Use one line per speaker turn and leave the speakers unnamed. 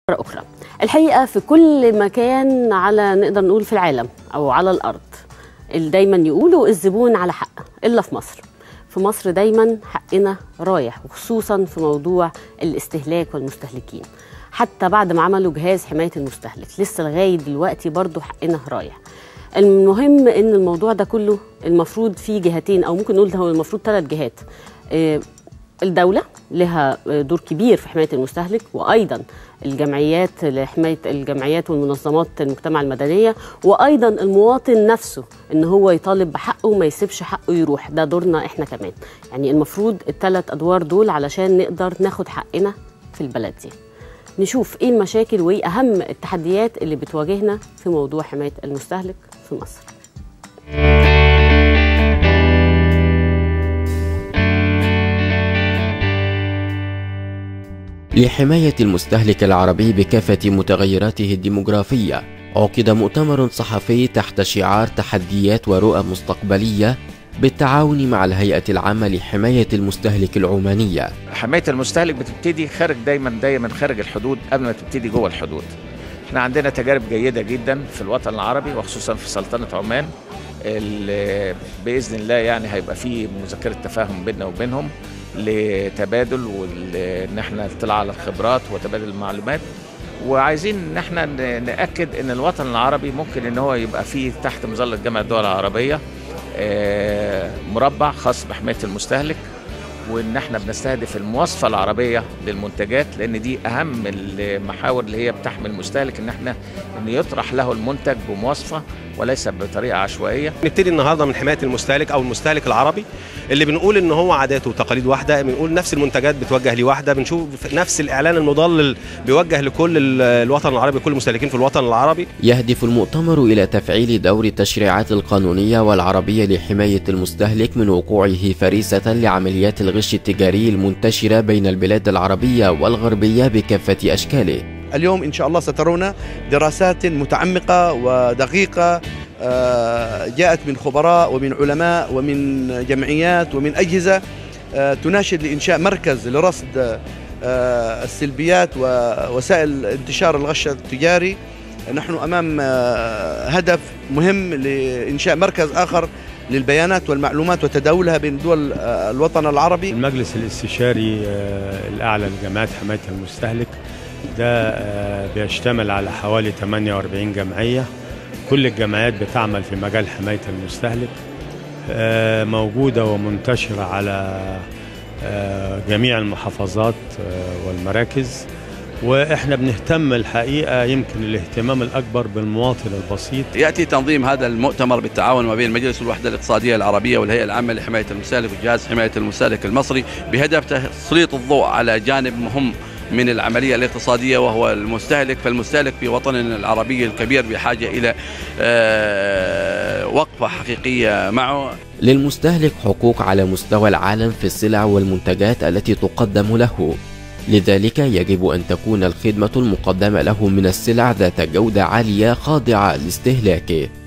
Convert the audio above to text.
مرة أخرى الحقيقة في كل مكان على نقدر نقول في العالم أو على الأرض اللي دايما يقولوا الزبون على حق إلا في مصر في مصر دايما حقنا رايح وخصوصا في موضوع الاستهلاك والمستهلكين حتى بعد ما عملوا جهاز حماية المستهلك لسه لغاية دلوقتي برضو حقنا رايح المهم ان الموضوع ده كله المفروض فيه جهتين او ممكن نقول ده هو المفروض ثلاث جهات آه، الدولة لها دور كبير في حماية المستهلك وأيضا الجمعيات لحماية الجمعيات والمنظمات المجتمع المدنية وأيضا المواطن نفسه إن هو يطالب بحقه وما يسيبش حقه يروح ده دورنا إحنا كمان يعني المفروض الثلاث أدوار دول علشان نقدر ناخد حقنا في البلد دي نشوف إيه المشاكل وإيه أهم التحديات اللي بتواجهنا في موضوع حماية المستهلك في مصر
لحماية المستهلك العربي بكافة متغيراته الديموغرافية عقد مؤتمر صحفي تحت شعار تحديات ورؤى مستقبلية بالتعاون مع الهيئة العامة لحماية المستهلك العمانية
حمايه المستهلك بتبتدي خارج دايما دايما خارج الحدود قبل ما تبتدي جوه الحدود احنا عندنا تجارب جيده جدا في الوطن العربي وخصوصا في سلطنه عمان اللي باذن الله يعني هيبقى في مذكره تفاهم بيننا وبينهم لتبادل وان احنا اطلاع على الخبرات وتبادل المعلومات وعايزين ان احنا ن- ناكد ان الوطن العربي ممكن ان هو يبقى فيه تحت مظله جامعه الدول العربيه آه، مربع خاص بحمايه المستهلك وان احنا بنستهدف المواصفه العربيه للمنتجات لان دي اهم المحاور اللي هي بتحمي المستهلك ان احنا ان يطرح له المنتج بمواصفه وليس بطريقه عشوائيه
نبتدي النهارده من حمايه المستهلك او المستهلك العربي اللي بنقول ان هو عادات وتقاليد واحده بنقول نفس المنتجات بتوجه ليه واحده بنشوف نفس الاعلان المضلل بيوجه لكل ال- الوطن العربي كل المستهلكين في الوطن العربي
يهدف المؤتمر إلى تفعيل دور التشريعات القانونية والعربية لحماية المستهلك من وقوعه فريسة لعمليات الغش التجاري المنتشرة بين البلاد العربية والغربية بكافة أشكاله
اليوم إن شاء الله سترون دراسات متعمقة ودقيقة آه، جاءت من خبراء ومن علماء ومن جمعيات ومن أجهزة آه، تناشد لإنشاء مركز لرصد آه، السلبيات ووسائل انتشار الغش التجاري نحن أمام آه، هدف مهم لإنشاء مركز آخر للبيانات والمعلومات وتداولها بين دول آه، الوطن العربي
المجلس الاستشاري آه، الأعلى لجمعيات حماية المستهلك ده آه، بيشتمل على حوالي 48 جمعية كل الجمعيات بتعمل في مجال حماية المستهلك آه، موجودة ومنتشرة على آه، جميع المحافظات آه، والمراكز واحنا بنهتم الحقيقة يمكن الاهتمام الأكبر بالمواطن البسيط
ياتي تنظيم هذا المؤتمر بالتعاون ما بين مجلس الوحده الاقتصاديه العربيه والهيئه العامه لحمايه المستهلك وجهاز حمايه المستهلك المصري بهدف تسليط الضوء على جانب مهم من العمليه الاقتصاديه وهو المستهلك فالمستهلك في وطننا العربي الكبير بحاجه الى آه، وقفه حقيقيه معه
للمستهلك حقوق على مستوى العالم في السلع والمنتجات التي تقدم له لذلك يجب أن تكون الخدمة المقدمة له من السلع ذات جودة عالية خاضعة لاستهلاكه